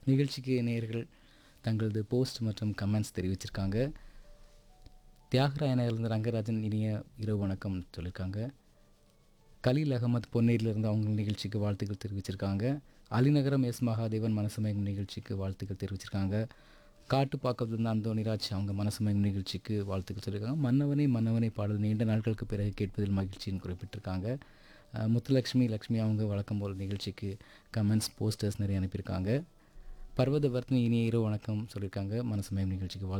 நிகழ்ச்சிக்கு நேயர்கள் தங்களது போஸ்ட் மற்றும் கமெண்ட்ஸ் தெரிவிச்சிருக்காங்க தியாகராயனிலிருந்து ரங்கராஜன் இனிய இரவு வணக்கம் சொல்லியிருக்காங்க கலீல் அகமது பொன்னேரியிலிருந்து அவங்க நிகழ்ச்சிக்கு வாழ்த்துக்கள் தெரிவிச்சிருக்காங்க அலிநகரம் எஸ் மகாதேவன் மனசமயம் நிகழ்ச்சிக்கு வாழ்த்துக்கள் தெரிவிச்சிருக்காங்க காட்டுப்பாக்கத்துலேருந்து அந்தோனிராஜ் அவங்க மனசமயம் நிகழ்ச்சிக்கு வாழ்த்துக்கள் சொல்லியிருக்காங்க மன்னவனே மன்னவனே பாடல் நீண்ட நாட்களுக்கு பிறகு கேட்பதில் மகிழ்ச்சின்னு குறிப்பிட்டிருக்காங்க அஹ் முத்துலக்ஷ்மி லக்ஷ்மி அவங்க வழக்கம் போல் நிகழ்ச்சிக்கு கமெண்ட்ஸ் போஸ்டர்ஸ் நிறைய அனுப்பியிருக்காங்க பர்வதவர்த்தினி இனிய இரவு வணக்கம் சொல்லியிருக்காங்க மனசமயம் நிகழ்ச்சிக்கு வாழ்த்து